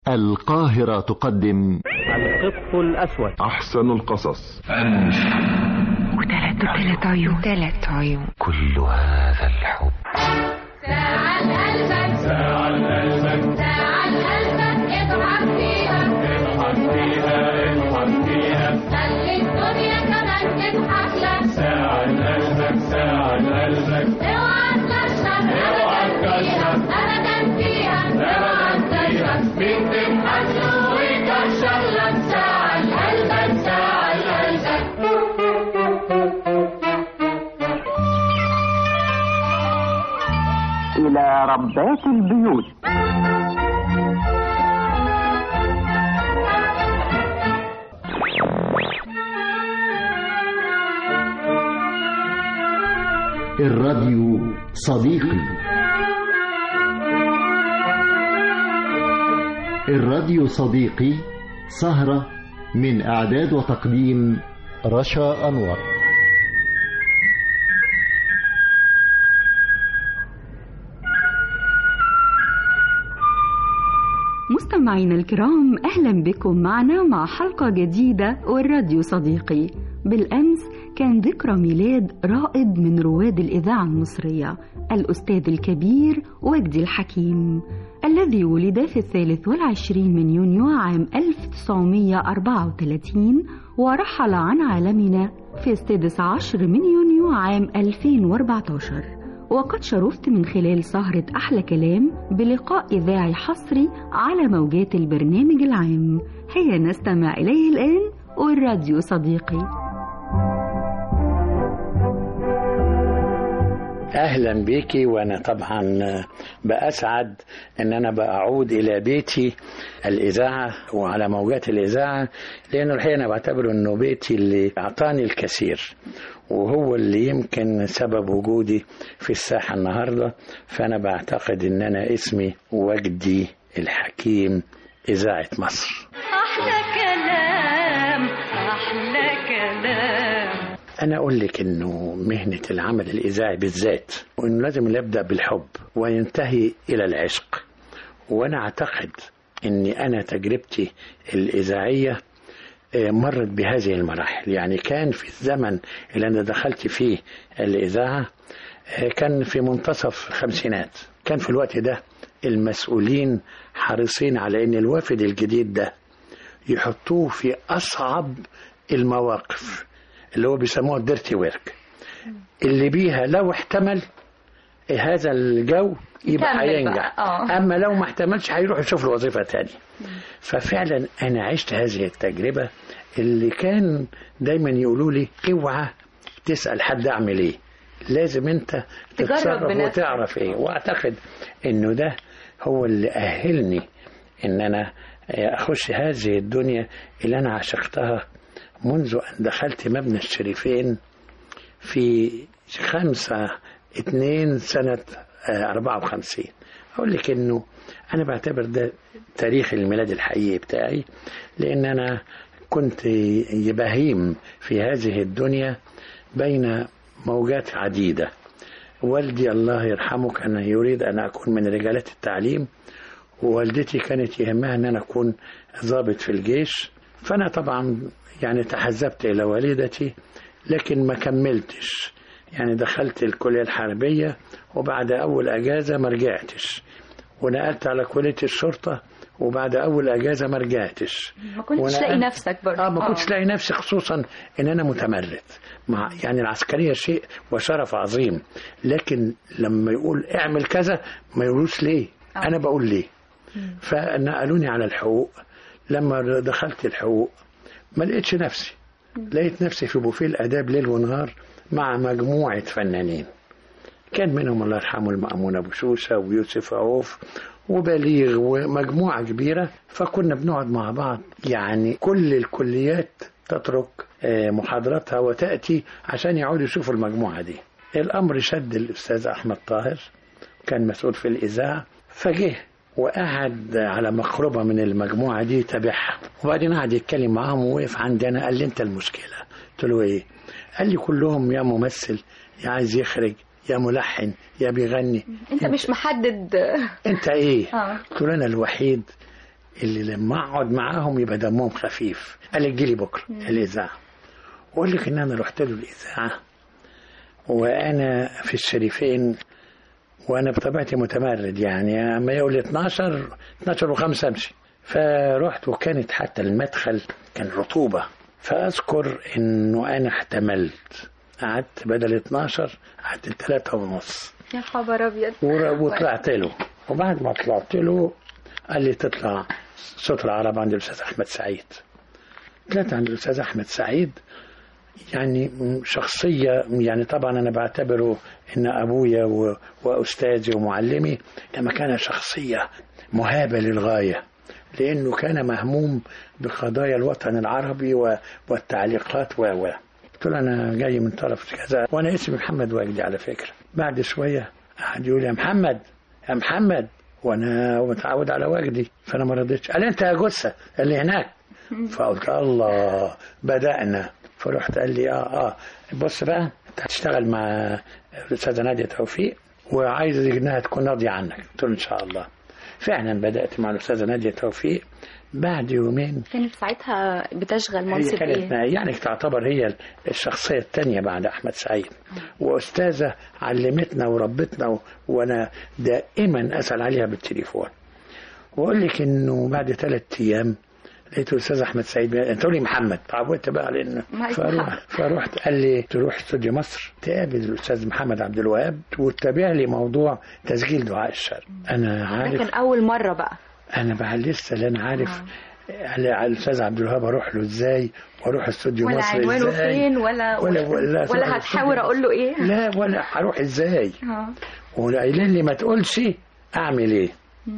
القاهرة تقدم القط الأسود أحسن القصص وثلاث ثلاث عيون ثلاث عيون كل هذا الحب ساعة قلبك ساعة قلبك ساعة قلبك اضحك فيها اضحك فيها اضحك فيها خلي الدنيا كمان تضحك لك ساعة قلبك ساعة قلبك اوعى تكشر اوعى تكشر ابدا فيها اوعى تكشر مين تضحك له ويكشر لك ساعة قلبك ساعة قلبك إلى ربات البيوت الراديو صديقي الراديو صديقي سهرة من إعداد وتقديم رشا أنور مستمعينا الكرام أهلا بكم معنا مع حلقة جديدة والراديو صديقي بالأمس كان ذكرى ميلاد رائد من رواد الإذاعة المصرية الأستاذ الكبير وجدي الحكيم الذي ولد في الثالث والعشرين من يونيو عام 1934 ورحل عن عالمنا في السادس عشر من يونيو عام 2014 وقد شرفت من خلال سهرة أحلى كلام بلقاء إذاعي حصري على موجات البرنامج العام هيا نستمع إليه الآن والراديو صديقي اهلا بيكي وانا طبعا باسعد ان انا باعود الى بيتي الاذاعه وعلى موجات الاذاعه لانه الحقيقه انا بعتبره انه بيتي اللي اعطاني الكثير وهو اللي يمكن سبب وجودي في الساحه النهارده فانا بعتقد ان انا اسمي وجدي الحكيم اذاعه مصر أحلى كلام أحلى كلام أنا أقول لك إنه مهنة العمل الإذاعي بالذات وإنه لازم يبدأ بالحب وينتهي إلى العشق وأنا أعتقد إني أنا تجربتي الإذاعية آه، مرت بهذه المراحل يعني كان في الزمن اللي أنا دخلت فيه الإذاعة آه، كان في منتصف خمسينات كان في الوقت ده المسؤولين حريصين على إن الوافد الجديد ده يحطوه في أصعب المواقف اللي هو بيسموها الديرتي ورك اللي بيها لو احتمل هذا الجو يبقى يكمل هينجح بقى، آه. اما لو ما احتملش هيروح يشوف له وظيفه تانية ففعلا انا عشت هذه التجربه اللي كان دايما يقولوا لي اوعى تسال حد اعمل ايه لازم انت تجرب تتصرف بنفسك. وتعرف ايه واعتقد انه ده هو اللي اهلني ان انا اخش هذه الدنيا اللي انا عشقتها منذ ان دخلت مبنى الشريفين في خمسة اتنين سنة آه، أربعة وخمسين أقول لك إنه أنا بعتبر ده تاريخ الميلاد الحقيقي بتاعي لأن أنا كنت بهيم في هذه الدنيا بين موجات عديدة والدي الله يرحمه كان يريد أن أكون من رجالات التعليم ووالدتي كانت يهمها أن أنا أكون ضابط في الجيش فأنا طبعا يعني تحزبت إلى والدتي لكن ما كملتش يعني دخلت الكلية الحربية وبعد أول أجازة ما رجعتش ونقلت على كلية الشرطة وبعد أول أجازة ما رجعتش ما كنتش ونقلت- لاقي نفسك برضه اه ما كنتش لاقي نفسي خصوصا ان انا متمرد مع يعني العسكريه شيء وشرف عظيم لكن لما يقول اعمل كذا ما يقولوش ليه انا بقول ليه فنقلوني على الحقوق لما دخلت الحقوق ما لقيتش نفسي لقيت نفسي في بوفيه الاداب ليل ونهار مع مجموعه فنانين كان منهم الله يرحمه المأمون أبو شوشة ويوسف عوف وبليغ ومجموعة كبيرة فكنا بنقعد مع بعض يعني كل الكليات تترك آه، محاضراتها وتأتي عشان يقعدوا يشوفوا المجموعة دي الأمر شد الأستاذ أحمد طاهر كان مسؤول في الإذاعة فجه وقعد على مقربة من المجموعة دي تابعها وبعدين قعد يتكلم معاهم ووقف عندي أنا قال لي أنت المشكلة قلت له إيه قال لي كلهم يا ممثل يا عايز يخرج يا ملحن يا بيغني انت مش محدد انت ايه اه قلت له انا الوحيد اللي لما اقعد معاهم يبقى دمهم خفيف قال لي تجيلي بكره الاذاعه واقول لك ان انا رحت له الاذاعه وانا في الشريفين وانا بطبيعتي متمرد يعني اما يقول لي 12 12 و5 امشي فرحت وكانت حتى المدخل كان رطوبه فاذكر انه انا احتملت قعدت بدل 12 قعدت 3 ونص يا خبر ابيض ور- وطلعت له وبعد ما طلعت له قال لي تطلع صوت العرب عند الاستاذ احمد سعيد طلعت عند الاستاذ احمد سعيد يعني م- شخصية يعني طبعا أنا بعتبره إن أبويا و- وأستاذي ومعلمي لما كان شخصية مهابة للغاية لأنه كان مهموم بقضايا الوطن العربي و- والتعليقات و و قلت له أنا جاي من طرف كذا وأنا اسمي محمد وجدي على فكرة بعد شوية قعد يقول يا محمد يا محمد وأنا متعود على وجدي فأنا ما رضيتش قال أنت يا جثة اللي هناك فقلت الله بدأنا فرحت قال لي اه اه بص بقى انت هتشتغل مع الاستاذه ناديه توفيق وعايز انها تكون راضيه عنك قلت له ان شاء الله فعلا بدات مع الاستاذه ناديه توفيق بعد يومين كانت ساعتها بتشغل هي منصب كانت ايه يعني تعتبر هي الشخصية الثانية بعد أحمد سعيد وأستاذة علمتنا وربتنا و... وأنا دائما أسأل عليها بالتليفون وأقول لك إنه بعد ثلاث أيام لقيت الأستاذ أحمد سعيد بي- أنت قولي محمد تعودت بقى لأن ما اسمه فروح محمد. فرحت قال لي تروح استوديو مصر تقابل الأستاذ محمد عبد الوهاب وتتابع لي موضوع تسجيل دعاء الشرق أنا ده عارف كان اول مره بقى انا بقى لسه لا انا عارف على على الاستاذ عبد الوهاب اروح له ازاي واروح استوديو ولا مصر عنوانه ازاي فين ولا ولا ولا, ولا هتحاول اقول له ايه لا ولا هروح ازاي اه وقايلين لي ما تقولش اعمل ايه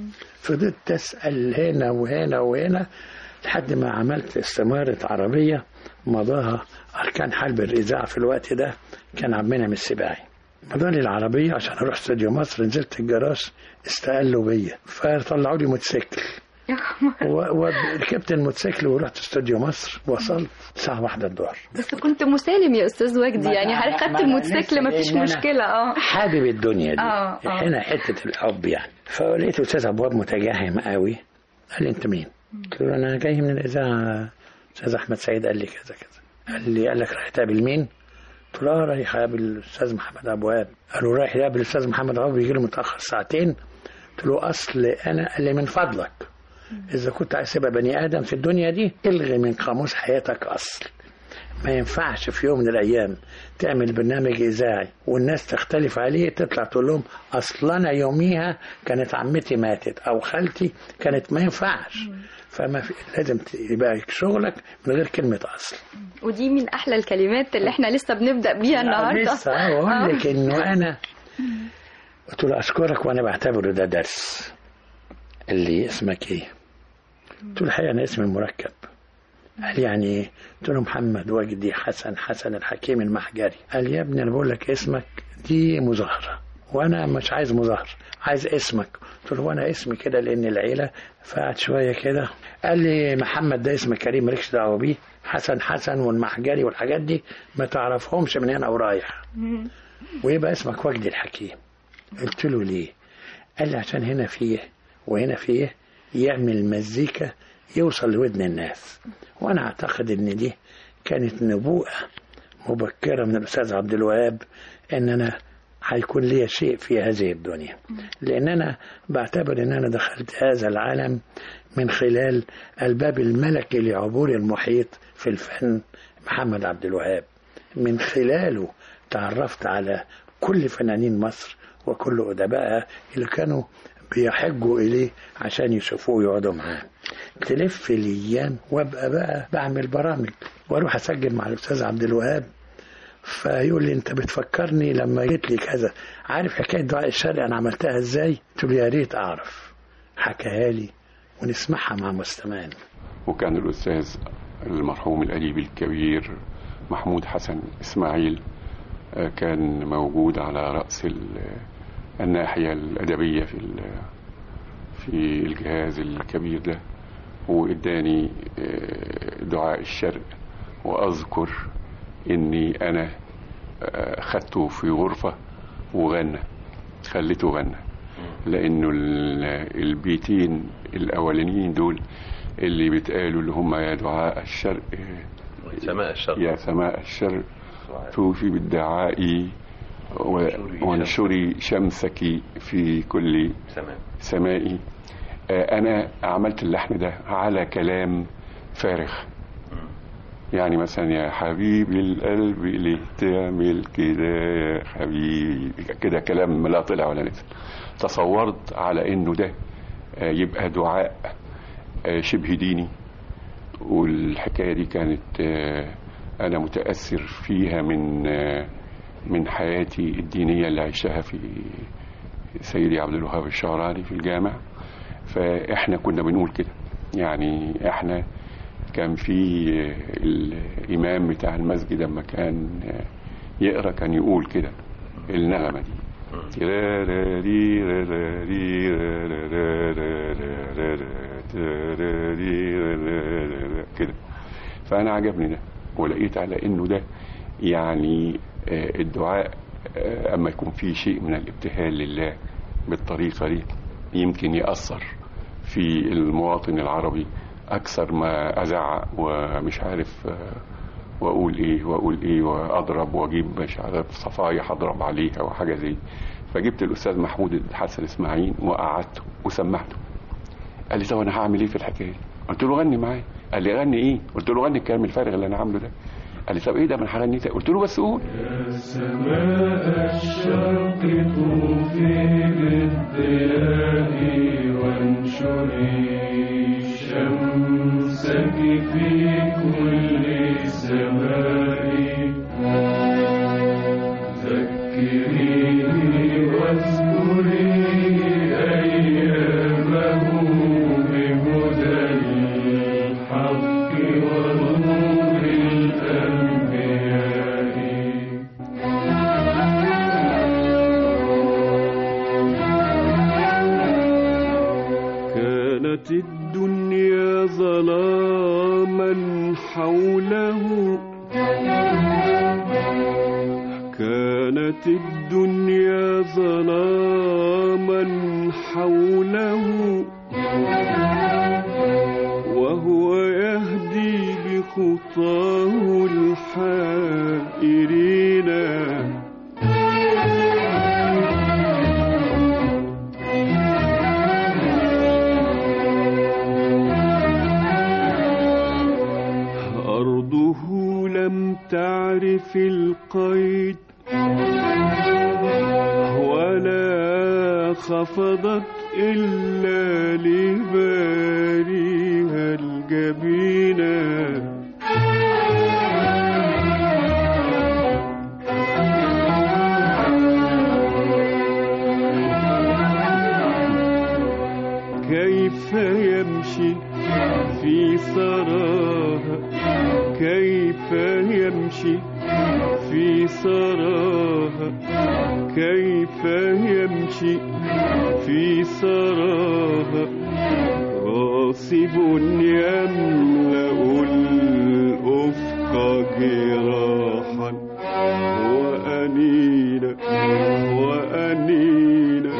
فضلت اسال هنا وهنا وهنا لحد ما عملت استمارة عربية مضاها أركان حلب الإذاعة في الوقت ده كان عبد المنعم السباعي مضاني العربية عشان أروح استوديو مصر نزلت الجراج استقلوا بيا فطلعوا لي موتوسيكل يا خبر و- وركبت الموتوسيكل ورحت استوديو مصر وصلت الساعة واحدة الظهر بس كنت مسالم يا استاذ وجدي ما- يعني ما- حضرتك ما- خدت ما- الموتوسيكل لسه مفيش لأن أنا مشكله اه حابب الدنيا دي آه، آه. هنا حتة الحب يعني فلقيت أستاذ أبواب متجهم قوي قال لي أنت مين؟ قلت له أنا جاي من الإذاعة أستاذ أحمد سعيد قال لي كذا كذا قال لي قال لك رايح تقابل مين؟ قلت له آه، رايح أقابل الأستاذ محمد أبواب قالوا رايح يقابل الأستاذ محمد أبواب بيجي له متأخر ساعتين قلت له أصل أنا قال لي من فضلك إذا كنت عايز تبقى بني آدم في الدنيا دي الغي من قاموس حياتك أصل ما ينفعش في يوم من الأيام تعمل برنامج إذاعي والناس تختلف عليه تطلع تقول لهم أصل أنا يوميها كانت عمتي ماتت أو خالتي كانت ما ينفعش فما في لازم ت- يبقى شغلك من غير كلمة أصل ودي من احلى الكلمات اللي احنا لسه بنبدا بيها النهارده لسه بقول لك إنه أنا قلت له أشكرك وأنا بعتبره ده درس اللي اسمك إيه؟ قلت له الحقيقة أنا اسمي مركب قال يعني ايه؟ قلت له محمد وجدي حسن حسن الحكيم المحجري قال يا ابني انا بقول لك اسمك دي مظاهره وانا مش عايز مظاهره عايز اسمك قلت له وانا اسمي كده لان العيله فقعد شويه كده قال لي محمد ده اسم كريم مالكش دعوه بيه حسن حسن والمحجري والحاجات دي ما تعرفهمش من هنا ورايح ويبقى اسمك وجدي الحكيم قلت له ليه قال لي عشان هنا فيه وهنا فيه يعمل مزيكا يوصل لودن الناس وانا اعتقد ان دي كانت نبوءة مبكرة من الاستاذ عبد الوهاب ان انا هيكون لي شيء في هذه الدنيا لان انا بعتبر ان انا دخلت هذا العالم من خلال الباب الملكي لعبور المحيط في الفن محمد عبد الوهاب من خلاله تعرفت على كل فنانين مصر وكل أدبائها اللي كانوا بيحجوا إليه عشان يشوفوه ويقعدوا معاه تلف الأيام وأبقى بقى بعمل برامج وأروح أسجل مع الأستاذ عبد الوهاب فيقول لي أنت بتفكرني لما جيت لي كذا عارف حكاية دعاء الشرق أنا عملتها إزاي؟ قلت له يا ريت أعرف حكاها لي ونسمعها مع مستمعين وكان الأستاذ المرحوم الأديب الكبير محمود حسن إسماعيل آه، كان موجود على رأس ال- الناحية الأدبية في ال- في الجهاز الكبير ده وإداني آه، دعاء الشرق وأذكر إني أنا آه، خدته في غرفة وغنى خليته غنى لانه ال- البيتين الاولانيين دول اللي بيتقالوا اللي هم يا دعاء الشرق سماء الشرق يا سماء الشرق توفي بالدعاء و- وانشري شمسك في كل سماء سمائي آه، انا عملت اللحن ده على كلام فارغ يعني مثلا يا حبيبي القلب ليه تعمل كده يا حبيبي كده كلام لا طلع ولا نزل تصورت على انه ده آه، يبقى دعاء آه، شبه ديني والحكايه دي كانت آه، انا متاثر فيها من آه، من حياتي الدينيه اللي عشتها في سيدي عبد الوهاب الشعراني في الجامع فاحنا كنا بنقول كده يعني احنا كان في الامام بتاع المسجد لما كان يقرا كان يقول كده النغمه دي كده فانا عجبني ده ولقيت على انه ده يعني آه، الدعاء آه، اما يكون في شيء من الابتهال لله بالطريقه دي يمكن ياثر في المواطن العربي اكثر ما ازعق ومش عارف آه، واقول ايه واقول ايه واضرب واجيب مش عارف صفايح اضرب عليها وحاجه زي دي. فجبت الاستاذ محمود حسن اسماعيل وقعدته وسمعته قال لي طب انا هعمل ايه في الحكايه دي؟ قلت له غني معايا قال لي غني ايه؟ قلت له غني الكلام الفارغ اللي انا عامله ده قال لي طب ايه ده ما انا هغني تاني. قلت له بس قول سماء الشرق طوفي بالضياء وانشري شمسك في كل سماء ذكريني واذكري أيامه بهدى الحق ونور الأنبياء كانت الدنيا ظلاما حوله كانت الدنيا ظلاما حوله وهو يهدي بخطاه الحائرين أرضه لم تعرف القيد ولا خفضت إلا لباريها الجبينة كيف يمشي في سراها كيف يمشي في سراها كيف يمشي في سراها غاصب يملأ الأفق جراحا وأنينا وأنينا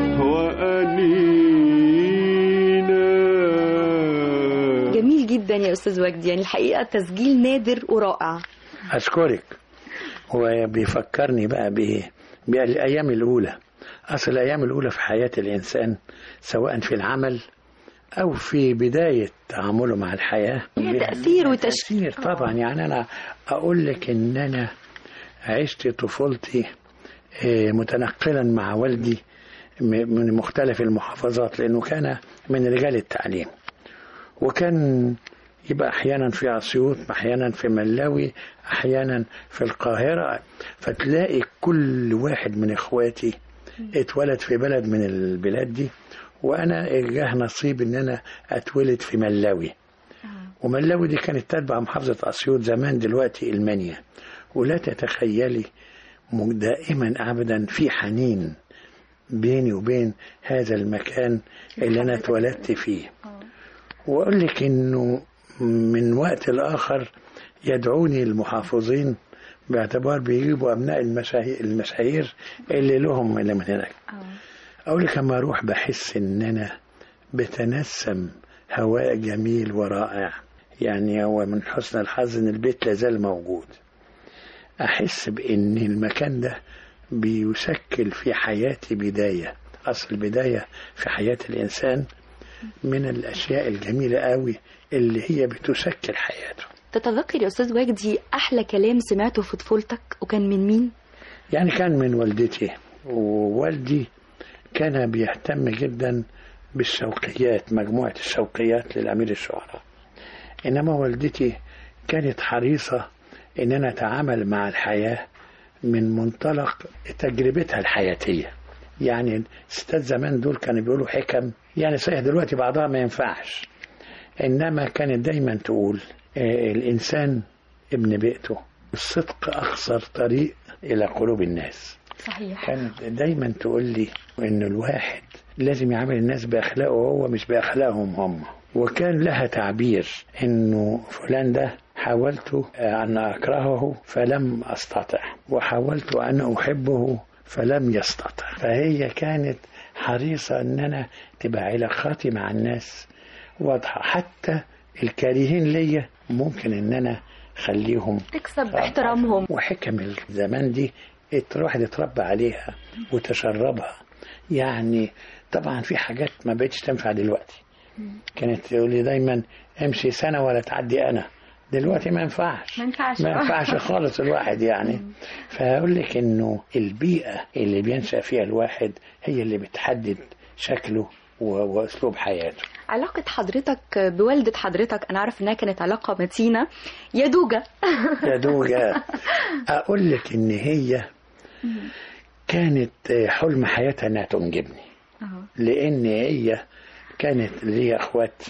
وأنينا جميل جدا يا استاذ وجدي يعني الحقيقه تسجيل نادر ورائع أشكرك هو بيفكرني بقى بإيه بالأيام الأولى أصل الأيام الأولى في حياة الإنسان سواء في العمل أو في بداية تعامله مع الحياة ليها تأثير وتشكيل تأثير طبعا يعني أنا أقول لك إن أنا عشت طفولتي آه، متنقلا مع والدي م- من مختلف المحافظات لأنه كان من رجال التعليم وكان يبقى احيانا في اسيوط احيانا في ملاوي احيانا في القاهره فتلاقي كل واحد من اخواتي اتولد في بلد من البلاد دي وانا جاه نصيب ان انا اتولد في ملاوي وملاوي دي كانت تتبع محافظه اسيوط زمان دلوقتي المنيا ولا تتخيلي م- دائما ابدا في حنين بيني وبين هذا المكان اللي انا اتولدت فيه واقول لك انه من وقت لاخر يدعوني المحافظين باعتبار بيجيبوا ابناء المشاهير, المشاهير اللي لهم اللي من هناك اقول لك اما اروح بحس ان انا بتنسم هواء جميل ورائع يعني هو من حسن الحظ ان البيت لازال موجود احس بان المكان ده بيشكل في حياتي بدايه اصل البدايه في حياه الانسان من الاشياء الجميله قوي اللي هي بتشكل حياته تتذكر يا أستاذ وجدي أحلى كلام سمعته في طفولتك وكان من مين؟ يعني كان من والدتي ووالدي كان بيهتم جدا بالشوقيات مجموعة الشوقيات للأمير الشعراء إنما والدتي كانت حريصة إن أنا أتعامل مع الحياة من منطلق تجربتها الحياتية يعني ستات زمان دول كانوا بيقولوا حكم يعني صحيح دلوقتي بعضها ما ينفعش إنما كانت دايما تقول آه، الإنسان ابن بيئته الصدق أخسر طريق إلى قلوب الناس صحيح كانت دايما تقول لي ان الواحد لازم يعامل الناس باخلاقه هو مش باخلاقهم هم وكان لها تعبير انه فلان ده حاولت ان اكرهه فلم استطع وحاولت ان احبه فلم يستطع فهي كانت حريصة ان انا تبقى علاقاتي مع الناس واضحة حتى الكارهين ليا ممكن ان انا خليهم تكسب احترامهم وحكم الزمان دي الواحد اتربى عليها وتشربها يعني طبعا في حاجات ما بقتش تنفع دلوقتي كانت تقول لي دايما امشي سنه ولا تعدي انا دلوقتي ما ينفعش ما ينفعش ما ينفعش خالص الواحد يعني فاقول لك انه البيئه اللي بينشا فيها الواحد هي اللي بتحدد شكله و- واسلوب حياته علاقة حضرتك بوالدة حضرتك أنا عارف إنها كانت علاقة متينة يدوجة يا دوجة اقول لك ان هي كانت حلم حياتها انها تنجبني لان هي كانت ليا اخوات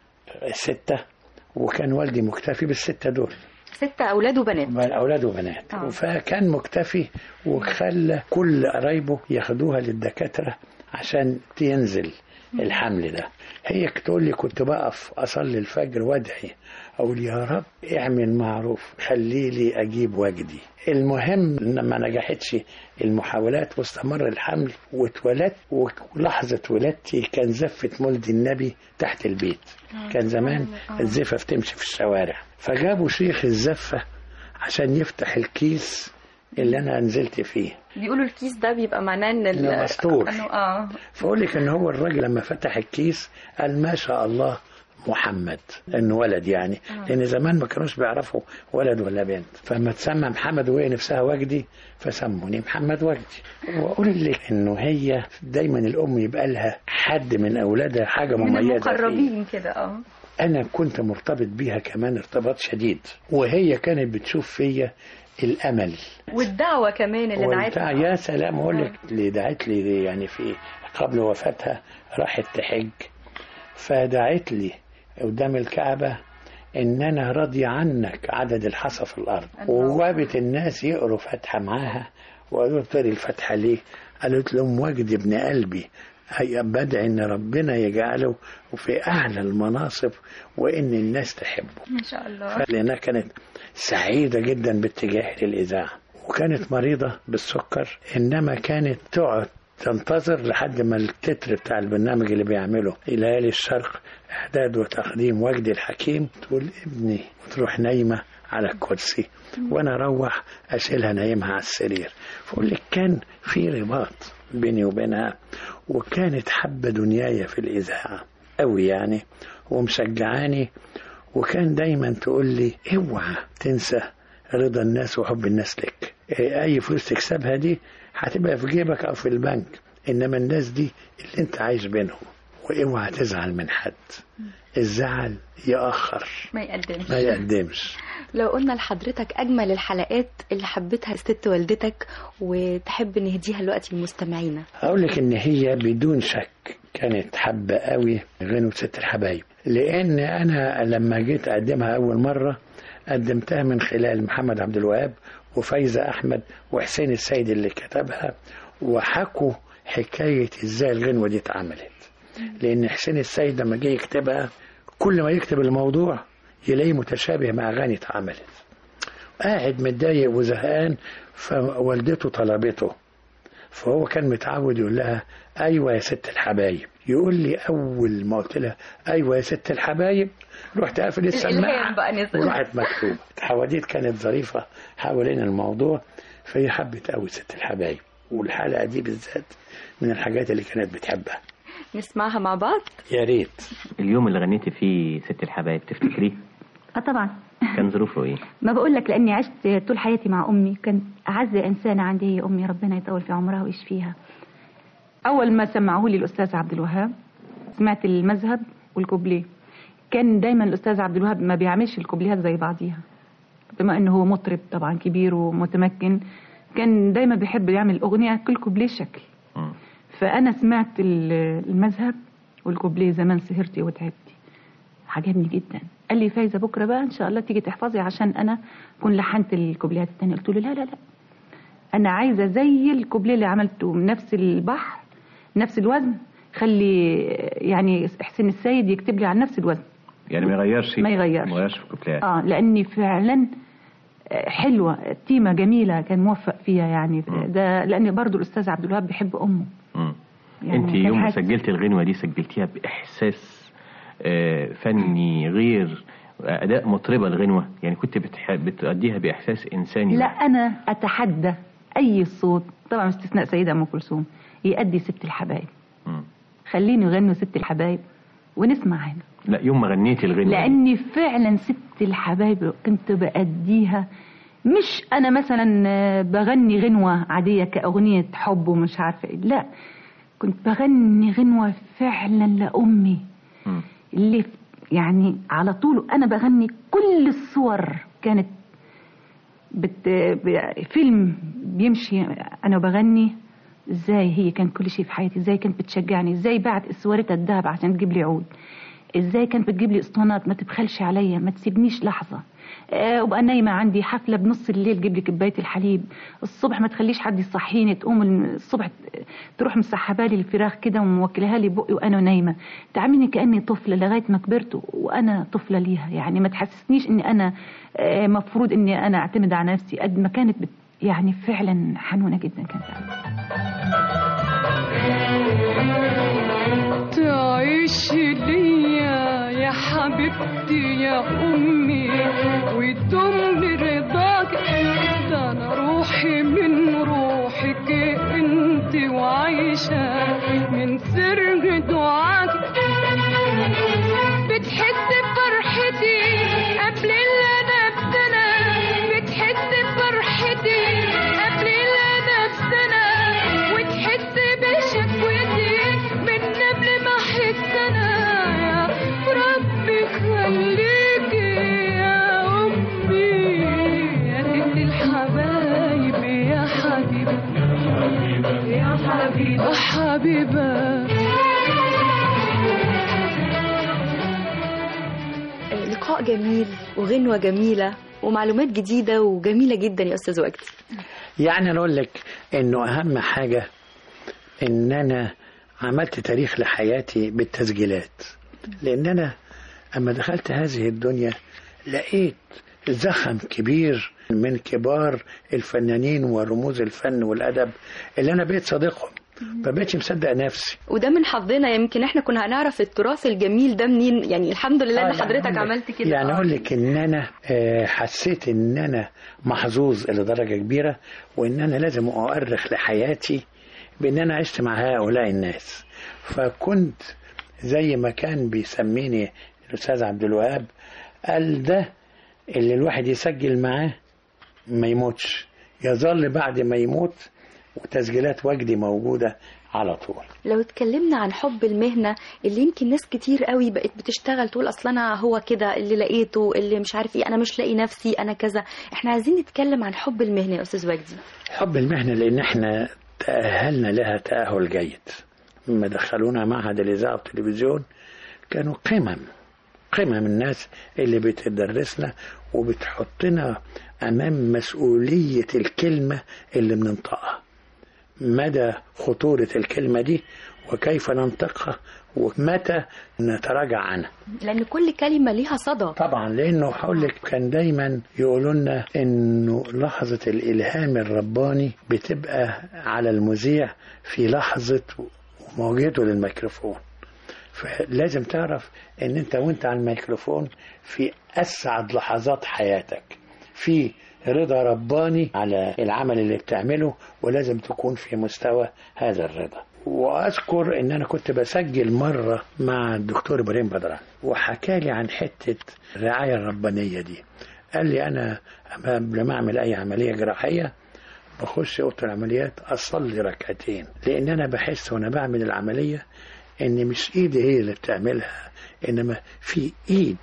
ستة وكان والدي مكتفي بالستة دول ستة أولاد وبنات من أولاد وبنات آه. فكان مكتفي وخلى كل قرايبه ياخدوها للدكاترة عشان تنزل الحمل ده هي تقول لي كنت بقف أصلي الفجر وادعي أقول يا رب اعمل معروف خلي لي أجيب وجدي المهم لما نجحتش المحاولات واستمر الحمل واتولدت ولحظة ولادتي كان زفة مولد النبي تحت البيت كان زمان الزفة بتمشي في الشوارع فجابوا شيخ الزفة عشان يفتح الكيس اللي أنا نزلت فيه بيقولوا الكيس ده بيبقى معناه إن ال- إنه مستور. إنه آه فأقول لك إن هو الراجل لما فتح الكيس قال ما شاء الله محمد انه ولد يعني لان زمان ما كانوش بيعرفوا ولد ولا بنت فلما تسمى محمد وهي نفسها وجدي فسموني محمد وجدي واقول لك انه هي دايما الام يبقى لها حد من اولادها حاجه من مميزه فيه. المقربين كده اه انا كنت مرتبط بيها كمان ارتباط شديد وهي كانت بتشوف فيا الامل والدعوة كمان اللي وبتاع دعيتها يا سلام اقول لك اللي دعت لي يعني في قبل وفاتها راحت تحج فدعت لي قدام الكعبة ان انا راضي عنك عدد الحصى في الارض ووابت الناس يقروا فاتحة معاها وقالوا تقري الفاتحة ليه قالت لهم وجد ابن قلبي هي بدعي ان ربنا يجعله في اعلى المناصب وان الناس تحبه ما شاء الله لأنها كانت سعيدة جدا باتجاه للإذاعة وكانت مريضة بالسكر إنما كانت تقعد تنتظر لحد ما التتر بتاع البرنامج اللي بيعمله ليالي الشرق إعداد وتقديم وجدي الحكيم تقول ابني وتروح نايمة على الكرسي وأنا أروح أشيلها نايمها على السرير فأقول لك كان في رباط بيني وبينها وكانت حابة دنياي في الإذاعة أوي يعني ومشجعاني وكان دايما تقول لي اوعى تنسى رضا الناس وحب الناس لك إيه، اي فلوس تكسبها دي هتبقى في جيبك او في البنك انما الناس دي اللي انت عايش بينهم واوعى تزعل من حد الزعل يأخر ما يقدمش ما يقدمش لو قلنا لحضرتك أجمل الحلقات اللي حبتها ست والدتك وتحب نهديها دلوقتي لمستمعينا اقول لك ان هي بدون شك كانت حابه قوي غنوة ست الحبايب لان انا لما جيت اقدمها اول مره قدمتها من خلال محمد عبد الوهاب وفايزه احمد وحسين السيد اللي كتبها وحكوا حكايه ازاي الغنوه دي اتعملت لان حسين السيد لما جه يكتبها كل ما يكتب الموضوع يلاقيه متشابه مع اغاني اتعملت قاعد متضايق وزهقان فوالدته طلبته فهو كان متعود يقول لها ايوه يا ست الحبايب يقول لي اول ما قلت لها ايوه يا ست الحبايب رحت قافل السماعه الإلهام بقى نزل. وراحت مكتوب الحواديت كانت ظريفه حوالين الموضوع فهي حبت قوي ست الحبايب والحلقه دي بالذات من الحاجات اللي كانت بتحبها نسمعها مع بعض يا ريت اليوم اللي غنيتي فيه ست الحبايب تفتكريه اه طبعا كان ظروفه ايه ما بقول لك لاني عشت طول حياتي مع امي كانت اعز انسانه عندي هي امي ربنا يطول في عمرها ويشفيها اول ما سمعوه لي الاستاذ عبد الوهاب سمعت المذهب والكوبليه كان دايما الاستاذ عبد الوهاب ما بيعملش الكوبليهات زي بعضيها بما انه هو مطرب طبعا كبير ومتمكن كان دايما بيحب يعمل اغنيه كل كوبليه شكل فانا سمعت ال- المذهب والكوبليه زمان سهرتي وتعبتي عجبني جدا قال لي فايزه بكره بقى ان شاء الله تيجي تحفظي عشان انا اكون لحنت الكوبليهات التانية قلت له لا لا لا انا عايزه زي الكوبليه اللي عملته من نفس البحر نفس الوزن خلي يعني حسين السيد يكتب لي على نفس الوزن يعني ما يغيرش ما يغيرش. ما يغيرش في الكوبليهات اه لاني فعلا آه، حلوه تيمه جميله كان موفق فيها يعني ده لان برضو الاستاذ عبد الوهاب بيحب امه مم. يعني انت كان يوم ما حاسس- سجلتي الغنوه دي سجلتيها باحساس آه، فني غير اداء مطربه الغنوه يعني كنت بتح... بتأديها باحساس انساني لا انا اتحدى اي صوت طبعا باستثناء سيده ام كلثوم يأدي ست الحبايب مم. خليني يغنوا ست الحبايب ونسمع هنا لا يوم ما غنيتي الغنوه دي. لاني فعلا ست الحبايب كنت بأديها مش انا مثلا آه، بغني غنوه عاديه كاغنيه حب ومش عارفه ايه لا كنت بغني غنوه فعلا لامي مم. اللي يعني على طول انا بغني كل الصور كانت بت... ب- فيلم بيمشي انا بغني ازاي هي كان كل شيء في حياتي ازاي كانت بتشجعني ازاي بعت اسوارتها الذهب عشان تجيب لي عود ازاي كانت بتجيب لي اسطوانات ما تبخلش عليا ما تسيبنيش لحظه آه وبقى نايمه عندي حفله بنص الليل تجيب لي كوبايه الحليب الصبح ما تخليش حد يصحيني تقوم الصبح تروح مسحبه لي الفراخ كده وموكلها لي بقي وانا نايمه تعاملني كاني طفله لغايه ما كبرت وانا طفله ليها يعني ما تحسسنيش اني انا آه، مفروض اني انا اعتمد على نفسي قد ما كانت بت يعني فعلا حنونه جدا كانت تعيش ليا يا حبيبتي يا أمي وتدوم برضاك ده أنا روحي من روحك أنت وعايشة من سر دعاك بتحس بفرحتي قبل اللي أنا بسنة بتحس بفرحتي قبل اللي أنا بسنة وتحس بشكوتي من قبل ما أحس أنا يا ربي خليكي يا أمي يا ست الحبايب يا حبيبة يا حبيبة حبيبة آه، لقاء جميل وغنوة جميلة ومعلومات جديدة وجميلة جدا يا أستاذ وجدي يعني انا اقول لك انه اهم حاجه ان انا عملت تاريخ لحياتي بالتسجيلات لان انا اما دخلت هذه الدنيا لقيت زخم كبير من كبار الفنانين ورموز الفن والادب اللي انا بقيت صديقهم ما بقتش مصدق نفسي وده من حظنا يمكن احنا كنا هنعرف التراث الجميل ده منين يعني الحمد لله آه، ان يعني حضرتك أقول لك- عملت كده يعني آه. اقول لك ان انا آه، حسيت ان انا محظوظ لدرجه كبيره وان انا لازم اؤرخ لحياتي بان انا عشت مع هؤلاء الناس فكنت زي ما كان بيسميني الاستاذ عبد الوهاب قال ده اللي الواحد يسجل معاه ما يموتش يظل بعد ما يموت وتسجيلات وجدي موجوده على طول لو اتكلمنا عن حب المهنة اللي يمكن ناس كتير قوي بقت بتشتغل تقول اصل انا هو كده اللي لقيته اللي مش عارف ايه انا مش لاقي نفسي انا كذا احنا عايزين نتكلم عن حب المهنة يا استاذ وجدي حب المهنة لأن احنا تأهلنا لها تأهل جيد لما دخلونا معهد الإذاعة والتلفزيون كانوا قمم قمم الناس اللي بتدرسنا وبتحطنا أمام مسؤولية الكلمة اللي بننطقها مدى خطورة الكلمة دي وكيف ننطقها ومتى نتراجع عنها لان كل كلمه ليها صدى طبعا لانه هقول لك كان دايما يقولوا لنا انه لحظه الالهام الرباني بتبقى على المذيع في لحظه مواجهته للميكروفون فلازم تعرف ان انت وانت على الميكروفون في اسعد لحظات حياتك في رضا رباني على العمل اللي بتعمله ولازم تكون في مستوى هذا الرضا واذكر ان انا كنت بسجل مره مع الدكتور ابراهيم بدران وحكى لي عن حته الرعايه الربانيه دي قال لي انا قبل ما اعمل اي عمليه جراحيه بخش اوضه العمليات اصلي ركعتين لان انا بحس وانا بعمل العمليه ان مش ايدي هي اللي بتعملها انما في ايد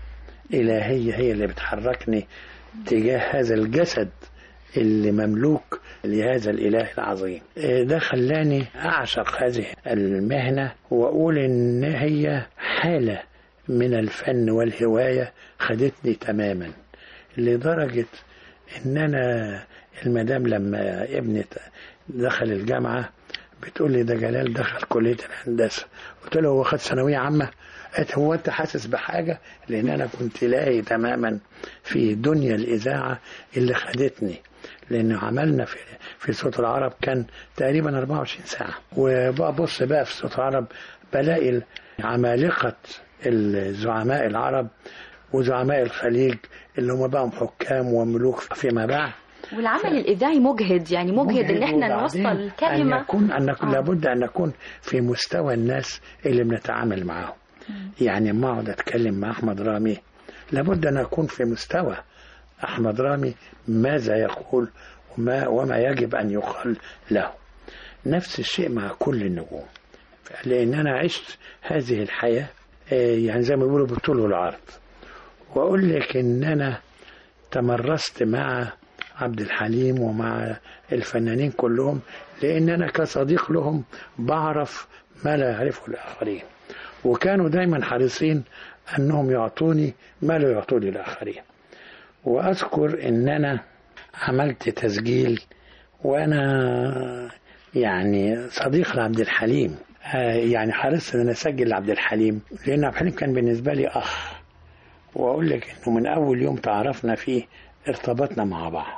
الهيه هي اللي بتحركني تجاه هذا الجسد اللي مملوك لهذا الإله العظيم ده خلاني أعشق هذه المهنة وأقول إن هي حالة من الفن والهواية خدتني تماما لدرجة إن أنا المدام لما ابني دخل الجامعة بتقول لي ده جلال دخل كلية الهندسة قلت له هو خد ثانوية عامة قالت هو انت حاسس بحاجة لان انا كنت لاقي تماما في دنيا الاذاعة اللي خدتني لان عملنا في في صوت العرب كان تقريبا 24 ساعة وببص بقى في صوت العرب بلاقي عمالقة الزعماء العرب وزعماء الخليج اللي هم بقى حكام وملوك فيما بعد والعمل الاذاعي مجهد يعني مجهد ان احنا نوصل أن كلمه يكون أن نكون لابد أن نكون في مستوى الناس اللي بنتعامل معاهم يعني ما أقعد أتكلم مع أحمد رامي لابد أن أكون في مستوى أحمد رامي ماذا يقول وما, وما يجب أن يقال له نفس الشيء مع كل النجوم لأن أنا عشت هذه الحياة آه، يعني زي ما بيقولوا بالطول والعرض وأقول لك إن أنا تمرست مع عبد الحليم ومع الفنانين كلهم لأن أنا كصديق لهم بعرف ما لا يعرفه الآخرين وكانوا دايما حريصين أنهم يعطوني ما لا يعطوني الآخرين وأذكر إن أنا عملت تسجيل وأنا يعني صديق لعبد الحليم آه، يعني حرصت إن أنا أسجل لعبد الحليم لأن عبد الحليم كان بالنسبة لي أخ وأقول لك إنه من أول يوم تعرفنا فيه ارتبطنا مع بعض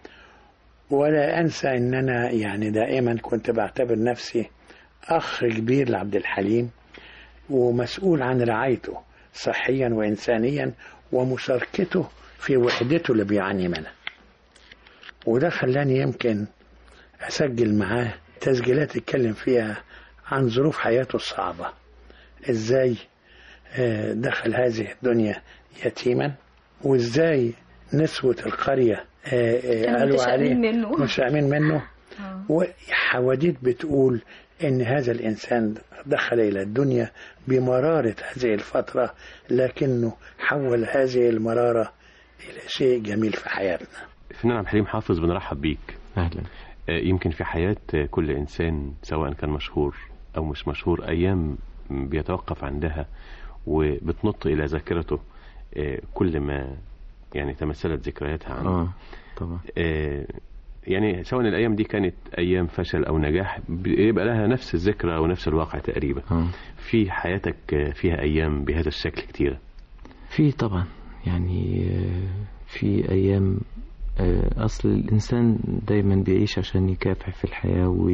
ولا أنسى إن أنا يعني دائما كنت بعتبر نفسي أخ كبير لعبد الحليم ومسؤول عن رعايته صحيا وإنسانيا ومشاركته في وحدته اللي بيعاني منها وده خلاني يمكن أسجل معاه تسجيلات يتكلم فيها عن ظروف حياته الصعبة إزاي آه، دخل هذه الدنيا يتيما وإزاي نسوة القرية آه، آه، كانوا قالوا متشائمين عليه منه. متشائمين منه وحواديت بتقول ان هذا الانسان دخل الى الدنيا بمرارة هذه الفترة لكنه حول هذه المرارة الى شيء جميل في حياتنا فنان عبد الحليم حافظ بنرحب بيك اهلا يمكن في حياة آه، كل إنسان سواء كان مشهور أو مش مشهور أيام بيتوقف عندها وبتنط إلى ذاكرته آه، كل ما يعني تمثلت ذكرياتها عنه اه طبعا آه، يعني سواء الأيام دي كانت أيام فشل أو نجاح بيبقى لها نفس الذكرى ونفس الواقع تقريبا اه في حياتك آه، فيها أيام بهذا الشكل كتيرة في طبعا يعني آه، في أيام آه، أصل الإنسان دايما بيعيش عشان يكافح في الحياة و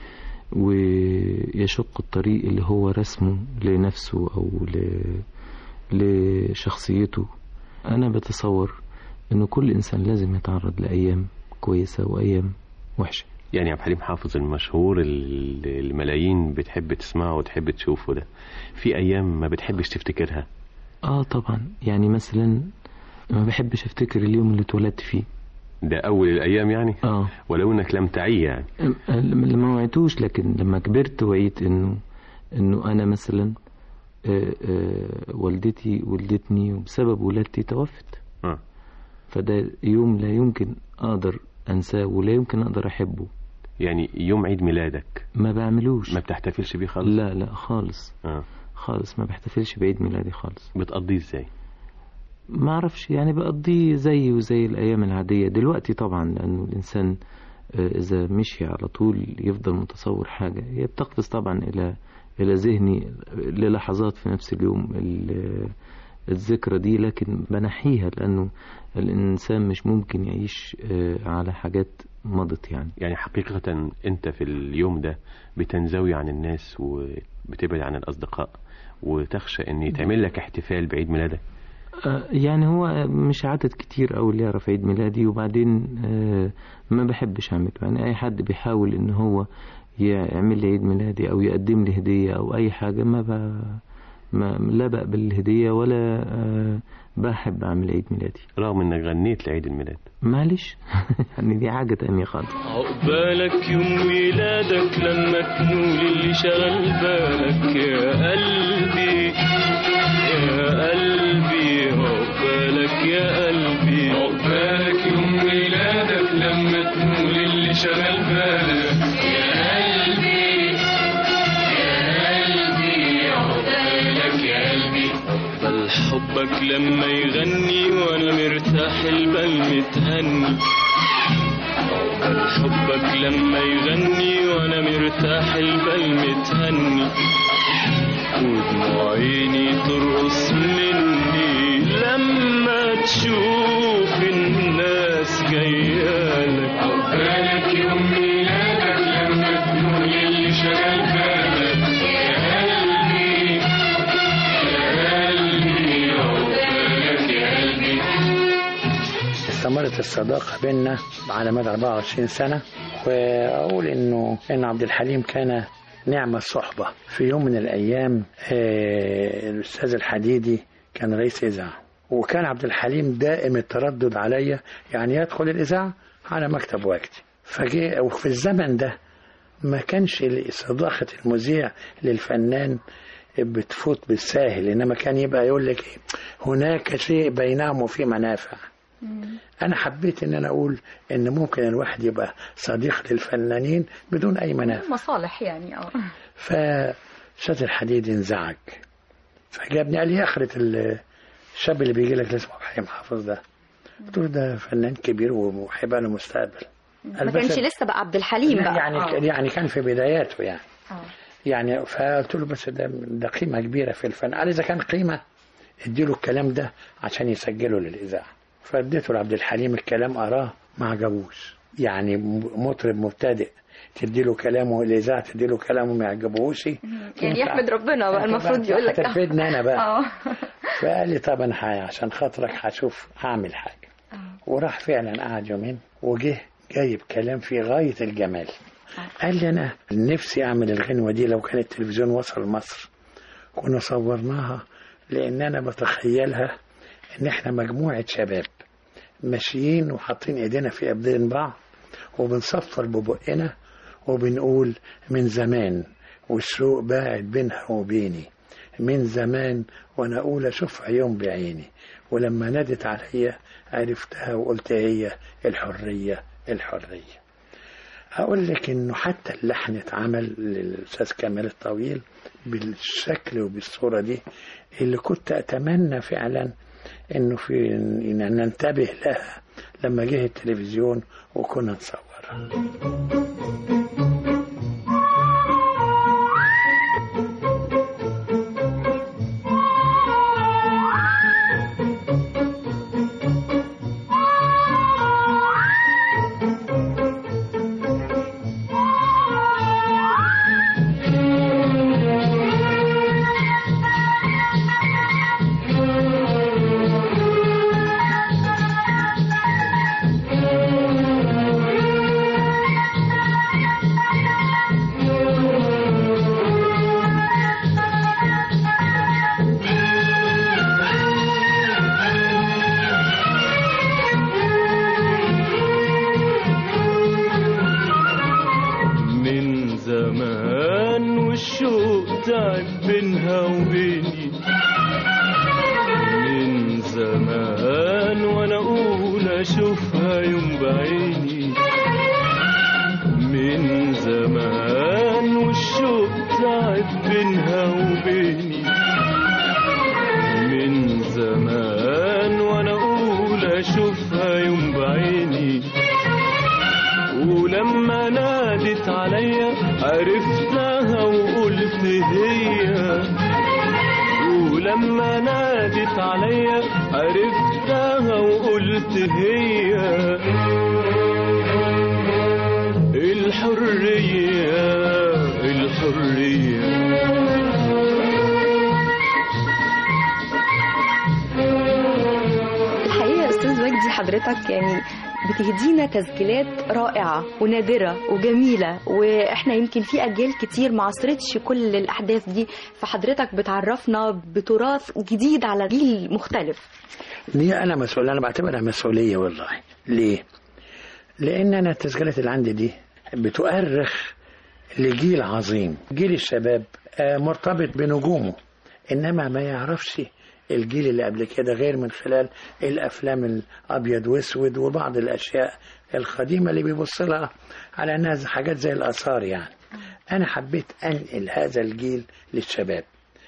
ويشق الطريق اللي هو رسمه لنفسه أو ل... لشخصيته أنا بتصور إنه كل إنسان لازم يتعرض لأيام كويسة وأيام وحشة يعني عبد الحليم حافظ المشهور اللي الملايين بتحب تسمعه وتحب تشوفه ده في أيام ما بتحبش تفتكرها آه طبعا يعني مثلا ما بحبش أفتكر اليوم اللي اتولدت فيه ده أول الأيام يعني آه ولو إنك لم تعي يعني أم- لما ما وعيتوش لكن لما كبرت وعيت انه انه انا مثلا آه، آه، والدتي ولدتني وبسبب ولادتي توفت آه. فده يوم لا يمكن اقدر انساه ولا يمكن اقدر احبه يعني يوم عيد ميلادك ما بعملوش ما بتحتفلش بيه خالص لا لا خالص آه. خالص ما بحتفلش بعيد ميلادي خالص بتقضيه ازاي ما اعرفش يعني بقضيه زي وزي الايام العاديه دلوقتي طبعا لانه الانسان آه، اذا مشي على طول يفضل متصور حاجه هي بتقفز طبعا الى إلى ذهني للحظات في نفس اليوم ال- الذكرى دي لكن بنحيها لأنه الإنسان مش ممكن يعيش آه، على حاجات مضت يعني يعني حقيقة أنت في اليوم ده بتنزوي عن الناس وبتبعد عن الأصدقاء وتخشى أن يتعمل لك احتفال بعيد ميلادك آه، يعني هو مش عدد كتير أوي اللي يعرف عيد ميلادي وبعدين آه، ما بحبش أعمل يعني أي حد بيحاول إن هو يعمل لي عيد ميلادي أو يقدم لي هدية أو أي حاجة ما, ب... ما لا بقبل الهدية ولا آه، بحب أعمل عيد ميلادي رغم أنك غنيت لعيد الميلاد معلش يعني دي حاجة تانية خالص عقبالك يوم ميلادك لما تنول اللي شغل بالك يا قلبي يا قلبي عقبالك يا قلبي عقبالك يوم ميلادك لما تنول اللي شغل بالك يا قلبي يا قلبي عقبالك يا قلبي بل حبك لما يغني وانا مرتاح البال متهني بل حبك لما يغني وانا مرتاح البال متهني ودموع عيني ترقص مني لما تشوف الناس جايالك عقبالك يوم ميلادك لما تقول اللي شغال بالك يا قلبي يا قلبي عقبالك يا قلبي استمرت الصداقة بيننا على مدى 24 سنة وأقول إنه إن عبد الحليم كان نعم الصحبة في يوم من الأيام آه، الأستاذ الحديدي كان رئيس إذاعة وكان عبد الحليم دائم التردد عليا يعني يدخل الإذاعة على مكتب وقتي فجاء وفي الزمن ده ما كانش صداقة المذيع للفنان بتفوت بالساهل إنما كان يبقى يقول لك إيه، هناك شيء بينهم وفي منافع انا حبيت ان انا اقول ان ممكن الواحد يبقى صديق للفنانين بدون اي منافع مصالح يعني اه فاستاذ الحديد انزعج فجابني قال لي يا اخرة الشاب اللي بيجي لك اللي اسمه ابراهيم حافظ ده قلت له ده فنان كبير وهيبقى له مستقبل قال ما بس- كانش لسه بقى عبد الحليم بقى يعني آه. يعني كان في بداياته يعني آه. يعني فقلت له بس ده ده قيمه كبيره في الفن قال اذا كان قيمه اديله الكلام ده عشان يسجله للاذاعه فاديته لعبد الحليم الكلام اراه ما عجبوش يعني م- مطرب مبتدئ تديله كلامه الاذاعه تديله كلامه ما يعجبوش يعني يحمد ربنا بقى المفروض يقول لك هتفيدني انا بقى اه فقال لي طب انا ح- عشان خاطرك هشوف هعمل حاجه وراح فعلا قعد يومين وجه جايب كلام في غايه الجمال قال لي انا نفسي اعمل الغنوه دي لو كان التلفزيون وصل مصر كنا صورناها لان انا بتخيلها ان احنا مجموعه شباب ماشيين وحاطين ايدينا في ايدين بعض وبنصفر ببقنا وبنقول من زمان والشوق باعد بينها وبيني من زمان وانا اقول اشوفها يوم بعيني ولما نادت عليا عرفتها وقلت هي الحريه الحريه اقول لك انه حتى اللحن اتعمل للاستاذ كمال الطويل بالشكل وبالصوره دي اللي كنت اتمنى فعلا انه في إن ننتبه لها لما جه التلفزيون وكنا نصورها من زمان والشوق تعب بينها وبيني من زمان وانا اقول اشوفها يوم بعيني من زمان والشوق تعب بينها وبيني من زمان وانا اقول اشوفها يوم بعيني ولما نادت عليا عرفتها وقلت هي لما نادت عليا عرفتها وقلت هي الحرية الحرية الحقيقة يا أستاذ وجدي حضرتك يعني بتهدينا تسجيلات رائعة ونادرة وجميلة وإحنا يمكن في أجيال كتير ما عصرتش كل الأحداث دي فحضرتك بتعرفنا بتراث جديد على جيل مختلف دي انا مسؤول انا بعتبرها مسؤوليه والله ليه لان انا التسجيلات اللي عندي دي بتؤرخ لجيل عظيم جيل الشباب آه، مرتبط بنجومه انما ما يعرفش الجيل اللي قبل كده غير من خلال الافلام الابيض واسود وبعض الاشياء القديمه اللي بيبص لها على انها حاجات زي الاثار يعني انا حبيت انقل هذا الجيل للشباب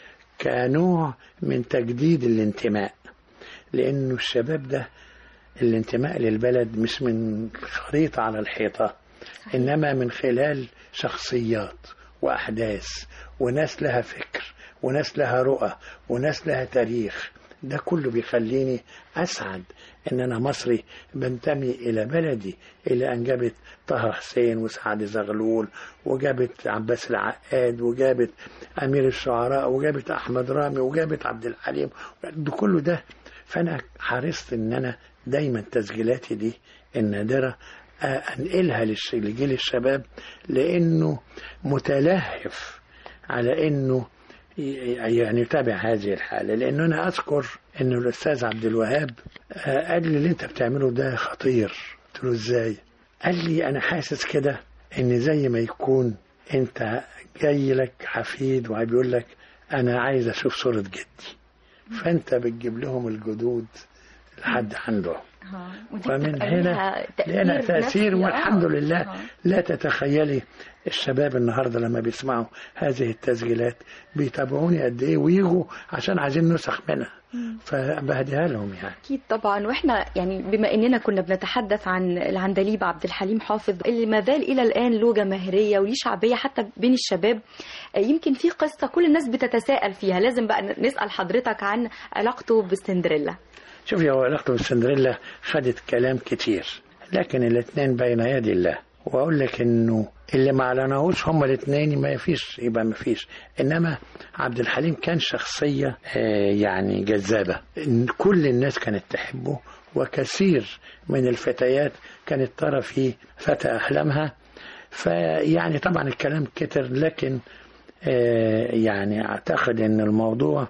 كنوع من تجديد الانتماء لانه الشباب ده الانتماء للبلد مش من خريطة على الحيطة إنما من خلال شخصيات وأحداث وناس لها فكر وناس لها رؤى وناس لها تاريخ ده كله بيخليني أسعد إن أنا مصري بنتمي إلى بلدي إلى أن جابت طه حسين وسعد زغلول وجابت عباس العقاد وجابت أمير الشعراء وجابت أحمد رامي وجابت عبد الحليم ده كله ده فأنا حرصت إن أنا دايما تسجيلاتي دي النادرة آه، أنقلها للش- لجيل الشباب لأنه متلهف على أنه ي- يعني يتابع هذه الحالة لأنه أنا أذكر أنه الأستاذ عبد الوهاب آه، قال لي اللي أنت بتعمله ده خطير قلت له إزاي قال لي أنا حاسس كده أن زي ما يكون أنت جاي لك حفيد وبيقول لك أنا عايز أشوف صورة جدي فأنت بتجيب لهم الجدود لحد عنده ومن هنا لنا تأثير والحمد لله لا تتخيلي الشباب النهارده لما بيسمعوا هذه التسجيلات بيتابعوني قد ايه ويجوا عشان عايزين نسخ منها فبهديها لهم يعني أكيد طبعا وإحنا يعني بما إننا كنا بنتحدث عن العندليب عبد الحليم حافظ اللي ما زال إلى الآن له جماهيرية وليه شعبية حتى بين الشباب آه، يمكن في قصة كل الناس بتتساءل فيها لازم بقى نسأل حضرتك عن علاقته بسندريلا شوفي هو علاقته بالسندريلا خدت كلام كتير لكن الاثنين بين يدي الله واقول لك انه اللي ما اعلناهوش هما الاثنين ما فيش يبقى ما فيش انما عبد الحليم كان شخصيه آه، يعني جذابه إن كل الناس كانت تحبه وكثير من الفتيات كانت ترى فيه فتى احلامها فيعني طبعا الكلام كتر لكن آه، يعني اعتقد ان الموضوع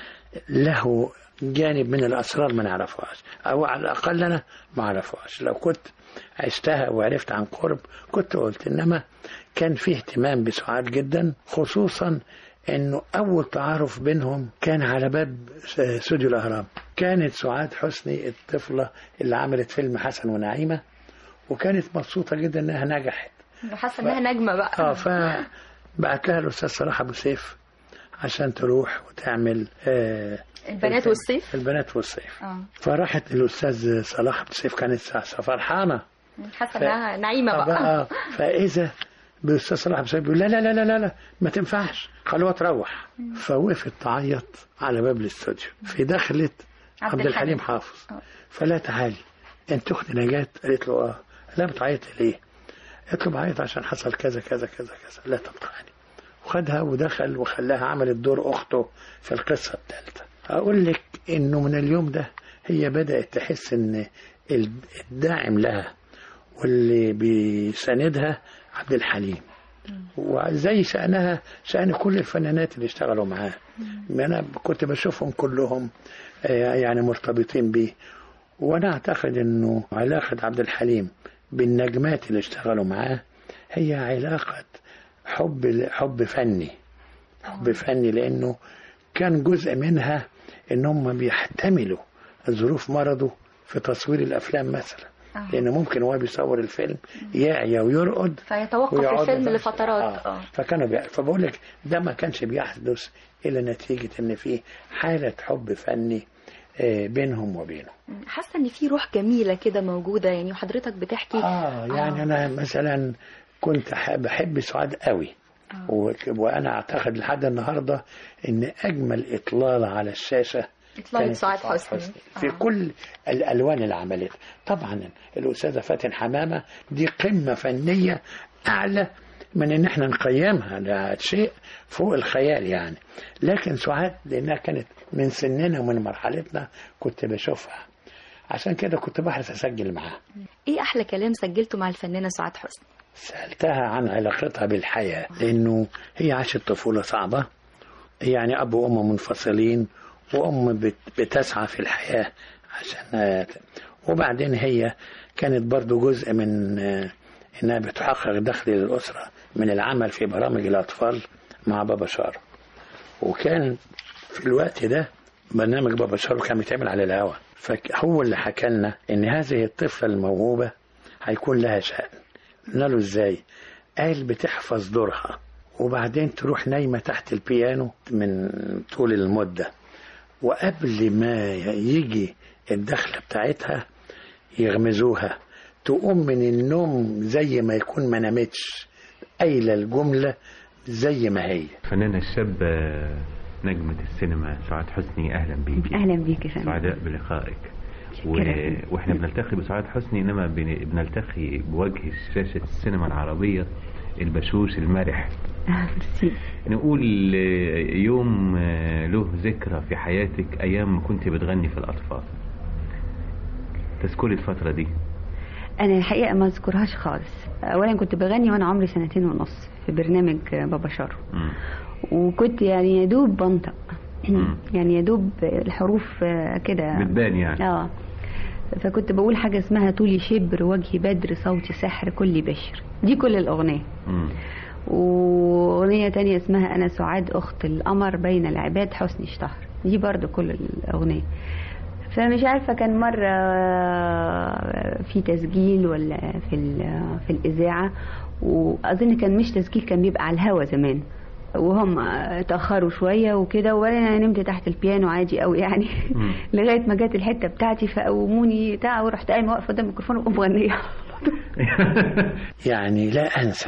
له جانب من الاسرار ما نعرفهاش او على الاقل انا ما اعرفهاش لو كنت عشتها وعرفت عن قرب كنت قلت انما كان في اهتمام بسعاد جدا خصوصا انه اول تعارف بينهم كان على باب استوديو الاهرام كانت سعاد حسني الطفله اللي عملت فيلم حسن ونعيمه وكانت مبسوطه جدا انها نجحت حاسة إنها نجمة بقى اه فبعت لها الاستاذ صلاح ابو سيف عشان تروح وتعمل آه البنات والصيف البنات والصيف اه فراحت الاستاذ صلاح ابو سيف كانت فرحانه حاسة ف- إنها نعيمة آه بقى بقى فاذا بالاستاذ صلاح ابو سيف بيقول لا لا لا لا لا, لا ما تنفعش خلوها تروح فوقفت تعيط على باب الاستوديو في دخلت عبد عبد الحليم الحليم. حافظ فلا تعالي انت اختي نجاة قالت له اه لا بتعيطي ليه؟ قالت له بعيط عشان حصل كذا كذا كذا كذا لا طب تعالي وخدها ودخل وخلاها عملت دور اخته في القصه الثالثه اقول لك انه من اليوم ده هي بدات تحس ان الداعم لها واللي بيساندها عبد الحليم وزي شأنها شأن كل الفنانات اللي اشتغلوا معاه أنا كنت بشوفهم كلهم آه، يعني مرتبطين بيه وأنا أعتقد أنه علاقة عبد الحليم بالنجمات اللي اشتغلوا معاه هي علاقة حب حب فني حب فني لأنه كان جزء منها ان هم بيحتملوا ظروف مرضه في تصوير الافلام مثلا آه. لان ممكن وهو بيصور الفيلم يعيا ويرقد فيتوقف ويقعد الفيلم بقى. لفترات آه. اه فكانوا بي... فبقول لك ده ما كانش بيحدث الا نتيجه ان في حاله حب فني آه، بينهم وبينه حاسة إن في روح جميلة كده موجودة يعني وحضرتك بتحكي اه يعني انا مثلا كنت ح- بحب سعاد قوي و- وأنا أعتقد لحد النهاردة إن أجمل إطلالة على الشاشة إطلالة كانت سعاد سعاد حسني. في كل الألوان اللي عملتها طبعا الأستاذة فاتن حمامة دي قمة فنية أعلى من إن إحنا نقيمها ده شيء فوق الخيال يعني لكن سعاد لأنها كانت من سننا ومن مرحلتنا كنت بشوفها عشان كده كنت بحرص أسجل معاها ايه احلى كلام سجلته مع الفنانه سعاد حسني سألتها عن علاقتها بالحياة لأنه هي عاشت طفولة صعبة يعني أب وأم منفصلين وأم بت- بتسعى في الحياة عشان وبعدين هي كانت برضو جزء من آه، إنها بتحقق دخل للأسرة من العمل في برامج الأطفال مع بابا شارو وكان في الوقت ده برنامج بابا شارو كان بيتعمل على الهوا فهو اللي حكى لنا إن هذه الطفلة الموهوبة هيكون لها شأن قلنا له ازاي قال بتحفظ دورها وبعدين تروح نايمة تحت البيانو من طول المدة وقبل ما يجي الدخلة بتاعتها يغمزوها تقوم من النوم زي ما يكون ما نامتش قايلة الجملة زي ما هي الفنانة الشابة نجمة السينما سعاد حسني أهلا بيكي اهلا بيك يا فندم سعداء بلقائك و... شكرا. واحنا بنلتقي بسعاد حسني انما بن... بنلتقي بوجه شاشة السينما العربية البشوش المرح ميرسي نقول آه، يوم آه، له ذكرى في حياتك ايام ما كنت بتغني في الاطفال تذكري الفترة دي انا الحقيقه ما اذكرهاش خالص اولا كنت بغني وانا عمري سنتين ونص في برنامج بابا شارو مم. وكنت يعني يا دوب بنطق يعني يا دوب الحروف آه، كده بتبان يعني اه فكنت بقول حاجه اسمها طولي شبر وجهي بدر صوتي سحر كلي بشر دي كل الاغنيه مم. واغنيه تانية اسمها انا سعاد اخت القمر بين العباد حسني اشتهر دي برضو كل الاغنيه فمش عارفه كان مره في تسجيل ولا في ال- في الاذاعه واظن كان مش تسجيل كان بيبقى على الهوا زمان وهم اتاخروا شويه وكده وبعدين انا نمت تحت البيانو عادي قوي يعني لغايه ما جت الحته بتاعتي فقوموني بتاع ورحت قايمه واقفه قدام الميكروفون وقوم مغنيه يعني لا أنسى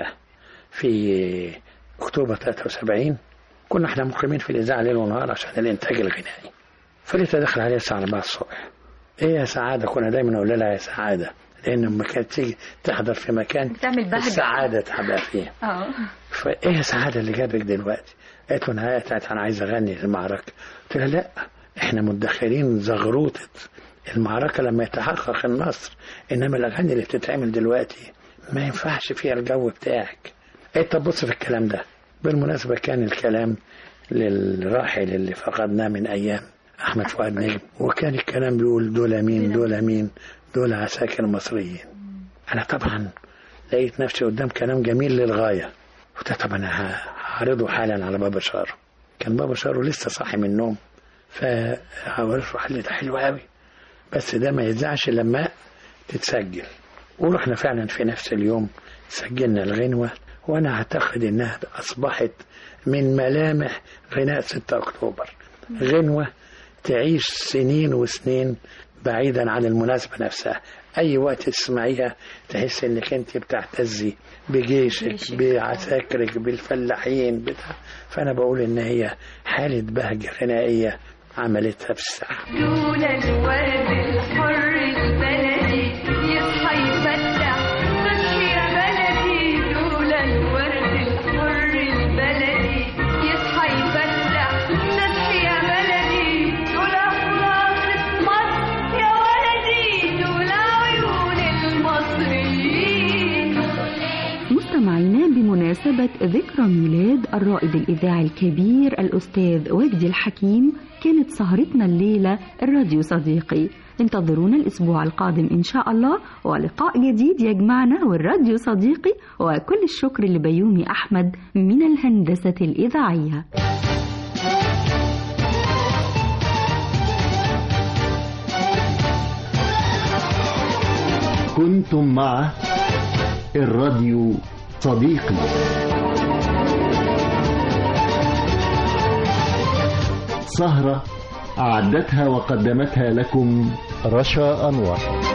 في أكتوبر 73 كنا احنا مقيمين في الإذاعة ليل ونهار عشان الإنتاج الغنائي فلقيتها داخل عليها الساعة 4 الصبح إيه يا سعادة كنا دايما نقول لها يا سعادة لأن لما كانت تيجي تحضر في مكان بتعمل بهجة. السعادة تحضر فيه اه فايه يا سعاده اللي جابك دلوقتي؟ قالت له انا قالت انا عايز اغني المعركه قلت لها لا احنا مدخرين زغروطه المعركه لما يتحقق النصر انما الاغاني اللي بتتعمل دلوقتي ما ينفعش فيها الجو بتاعك قالت طب بص في الكلام ده بالمناسبه كان الكلام للراحل اللي فقدناه من ايام احمد فؤاد نجم وكان الكلام بيقول دول مين دول مين دول عساكر مصريين انا طبعا لقيت نفسي قدام كلام جميل للغايه قلت طب انا ه- هعرضه حالا على بابا شارو كان بابا شارو لسه صاحي من النوم فهورشه قال لي ده حلو قوي بس ده ما يزعش لما تتسجل ورحنا فعلا في نفس اليوم سجلنا الغنوة وانا اعتقد انها اصبحت من ملامح غناء 6 اكتوبر غنوة تعيش سنين وسنين بعيدا عن المناسبة نفسها أي وقت تسمعيها تحس إنك أنت بتعتزي بجيشك بعساكرك بالفلاحين بتاع فأنا بقول إن هي حالة بهجة غنائية عملتها في الساحة لولا الورد الحر البلدي يصحى يفتح صحي يا بلدي لولا الورد الحر البلدي يصحى يفتح صحي يا بلدي لولا خلاصة مصر يا ولدي لولا عيون المصريين مستمعينا بمناسبة ذكرى ميلاد الرائد الإذاعي الكبير الأستاذ وجدي الحكيم كانت سهرتنا الليلة الراديو صديقي انتظرونا الأسبوع القادم إن شاء الله ولقاء جديد يجمعنا والراديو صديقي وكل الشكر لبيومي أحمد من الهندسة الإذاعية كنتم مع الراديو صديقي سهرة أعدتها وقدمتها لكم رشا أنور